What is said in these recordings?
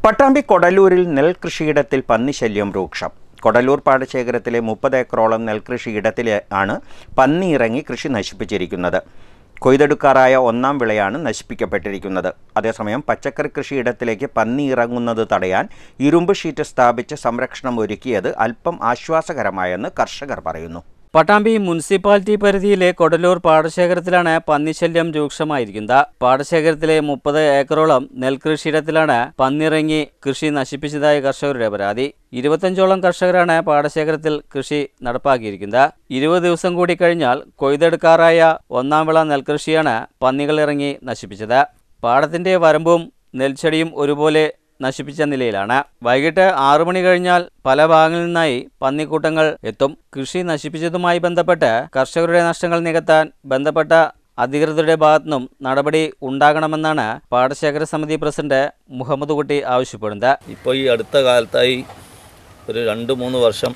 പട്ടാമ്പി കൊടലൂരിൽ നെൽകൃഷിയിടത്തിൽ പന്നിശല്യം രൂക്ഷം കൊടലൂർ പാടശേഖരത്തിലെ മുപ്പത് ഏക്കറോളം നെൽകൃഷിയിടത്തിലെ ആണ് പന്നി ഇറങ്ങി കൃഷി നശിപ്പിച്ചിരിക്കുന്നത് കൊയ്തെടുക്കാറായ ഒന്നാം വിളയാണ് നശിപ്പിക്കപ്പെട്ടിരിക്കുന്നത് അതേസമയം പച്ചക്കറി കൃഷിയിടത്തിലേക്ക് പന്നി ഇറങ്ങുന്നത് തടയാൻ ഇരുമ്പ് ഷീറ്റ് സ്ഥാപിച്ച് സംരക്ഷണം ഒരുക്കിയത് അല്പം ആശ്വാസകരമായെന്ന് കർഷകർ പറയുന്നു പട്ടാമ്പി മുനിസിപ്പാലിറ്റി പരിധിയിലെ കൊടലൂർ പാടശേഖരത്തിലാണ് പന്നിശല്യം രൂക്ഷമായിരിക്കുന്നത് പാടശേഖരത്തിലെ മുപ്പത് ഏക്കറോളം നെൽകൃഷിയിടത്തിലാണ് പന്നിറങ്ങി കൃഷി നശിപ്പിച്ചതായി കർഷകരുടെ പരാതി ഇരുപത്തഞ്ചോളം കർഷകരാണ് പാടശേഖരത്തിൽ കൃഷി നടപ്പാക്കിയിരിക്കുന്നത് ഇരുപത് ദിവസം കൂടി കഴിഞ്ഞാൽ കൊയ്തെടുക്കാറായ ഒന്നാം വിള നെൽകൃഷിയാണ് പന്നികൾ ഇറങ്ങി നശിപ്പിച്ചത് പാടത്തിന്റെ വരമ്പും നെൽച്ചെടിയും ഒരുപോലെ നശിപ്പിച്ച നിലയിലാണ് വൈകിട്ട് ആറു മണി കഴിഞ്ഞാൽ പല ഭാഗങ്ങളിൽ നിന്നായി പന്നിക്കൂട്ടങ്ങൾ എത്തും കൃഷി നശിപ്പിച്ചതുമായി ബന്ധപ്പെട്ട് കർഷകരുടെ നഷ്ടങ്ങൾ നികത്താൻ ബന്ധപ്പെട്ട അധികൃതരുടെ ഭാഗത്തുനിന്നും നടപടി ഉണ്ടാകണമെന്നാണ് പാടശേഖര സമിതി പ്രസിഡന്റ് മുഹമ്മദ് കുട്ടി ആവശ്യപ്പെടുന്നത് ഇപ്പോൾ ഈ അടുത്ത കാലത്തായി ഒരു രണ്ട് മൂന്ന് വർഷം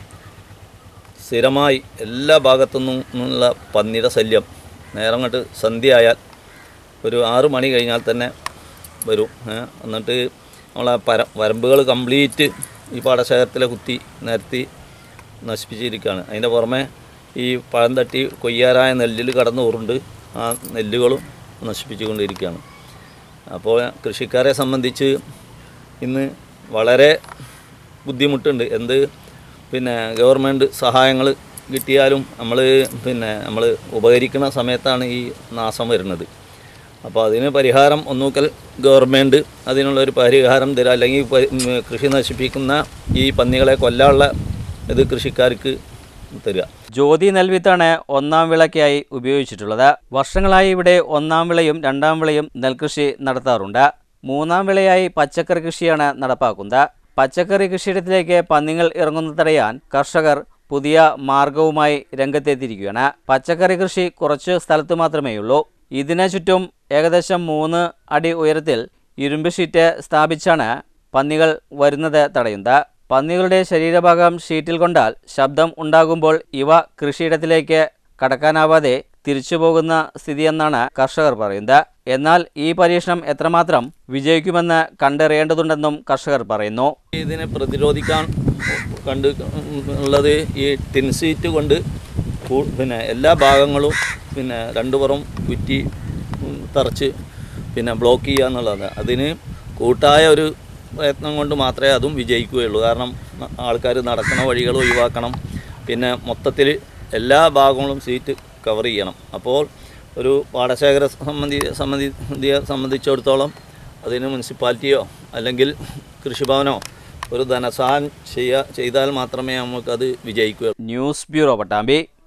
സ്ഥിരമായി എല്ലാ ഭാഗത്തു നിന്നുള്ള പന്നിയുടെ ശല്യം നേരം അങ്ങോട്ട് സന്ധ്യ ആയാൽ ഒരു ആറ് മണി കഴിഞ്ഞാൽ തന്നെ വരും ഏ, എന്നിട്ട് നമ്മളെ പര വരമ്പുകൾ കംപ്ലീറ്റ് ഈ പാടശേഖരത്തിലെ കുത്തി നിരത്തി നശിപ്പിച്ചിരിക്കുകയാണ് അതിൻ്റെ പുറമെ ഈ പഴം തട്ടി കൊയ്യാറായ നെല്ലിൽ കടന്നു ഉരുണ്ട് ആ നെല്ലുകളും നശിപ്പിച്ചുകൊണ്ടിരിക്കുകയാണ് അപ്പോൾ കൃഷിക്കാരെ സംബന്ധിച്ച് ഇന്ന് വളരെ ബുദ്ധിമുട്ടുണ്ട് എന്ത് പിന്നെ ഗവൺമെൻറ് സഹായങ്ങൾ കിട്ടിയാലും നമ്മൾ പിന്നെ നമ്മൾ ഉപകരിക്കുന്ന സമയത്താണ് ഈ നാശം വരുന്നത് അപ്പോൾ അതിന് പരിഹാരം ഒന്നുകിൽ ഗവൺമെൻറ് അതിനുള്ളൊരു പരിഹാരം തരിക അല്ലെങ്കിൽ പ- ഉം, കൃഷി നശിപ്പിക്കുന്ന ഈ പന്നികളെ കൊല്ലാനുള്ള ഇത് കൃഷിക്കാർക്ക് തരിക ജ്യോതി നെൽവിത്താണ് ഒന്നാം വിളയ്ക്കായി ഉപയോഗിച്ചിട്ടുള്ളത് വർഷങ്ങളായി ഇവിടെ ഒന്നാം വിളയും രണ്ടാം വിളയും നെൽകൃഷി നടത്താറുണ്ട് മൂന്നാം വിളയായി പച്ചക്കറി കൃഷിയാണ് നടപ്പാക്കുന്നത് പച്ചക്കറി കൃഷിയിടത്തിലേക്ക് പന്നികൾ ഇറങ്ങുന്നത് തടയാൻ കർഷകർ പുതിയ മാർഗവുമായി രംഗത്തെത്തിയിരിക്കുകയാണ് പച്ചക്കറി കൃഷി കുറച്ച് സ്ഥലത്ത് മാത്രമേയുള്ളൂ ഇതിനു ചുറ്റും ഏകദേശം മൂന്ന് അടി ഉയരത്തിൽ ഇരുമ്പ് ഷീറ്റ് സ്ഥാപിച്ചാണ് പന്നികൾ വരുന്നത് തടയുന്നത് പന്നികളുടെ ശരീരഭാഗം ഷീറ്റിൽ കൊണ്ടാൽ ശബ്ദം ഉണ്ടാകുമ്പോൾ ഇവ കൃഷിയിടത്തിലേക്ക് കടക്കാനാവാതെ തിരിച്ചു പോകുന്ന സ്ഥിതിയെന്നാണ് കർഷകർ പറയുന്നത് എന്നാൽ ഈ പരീക്ഷണം എത്രമാത്രം വിജയിക്കുമെന്ന് കണ്ടറിയേണ്ടതുണ്ടെന്നും കർഷകർ പറയുന്നു ഇതിനെ പ്രതിരോധിക്കാൻ കണ്ട് ഉള്ളത് ഈ ടിൻ സീറ്റ് കൊണ്ട് കൂ- പിന്നെ എല്ലാ ഭാഗങ്ങളും പിന്നെ രണ്ടു പുറം കുറ്റി ഉം, തറച്ച് പിന്നെ ബ്ലോക്ക് ചെയ്യുക എന്നുള്ളതാണ് അതിന് കൂട്ടായ ഒരു പ്രയത്നം കൊണ്ട് മാത്രമേ അതും വിജയിക്കുകയുള്ളൂ കാരണം ആൾക്കാർ നടക്കുന്ന വഴികൾ ഒഴിവാക്കണം പിന്നെ മൊത്തത്തിൽ എല്ലാ ഭാഗങ്ങളും സീറ്റ് കവർ ചെയ്യണം അപ്പോൾ ഒരു പാടശേഖര സംബന്ധി സംബന്ധിയെ സംബന്ധിച്ചിടത്തോളം അതിന് മുനിസിപ്പാലിറ്റിയോ അല്ലെങ്കിൽ കൃഷിഭവനോ ഒരു ധനസഹായം ചെയ്യുക ചെയ്താൽ മാത്രമേ നമുക്കത് വിജയിക്കുകയുള്ളൂ ന്യൂസ് ബ്യൂറോ പട്ടാമ്പി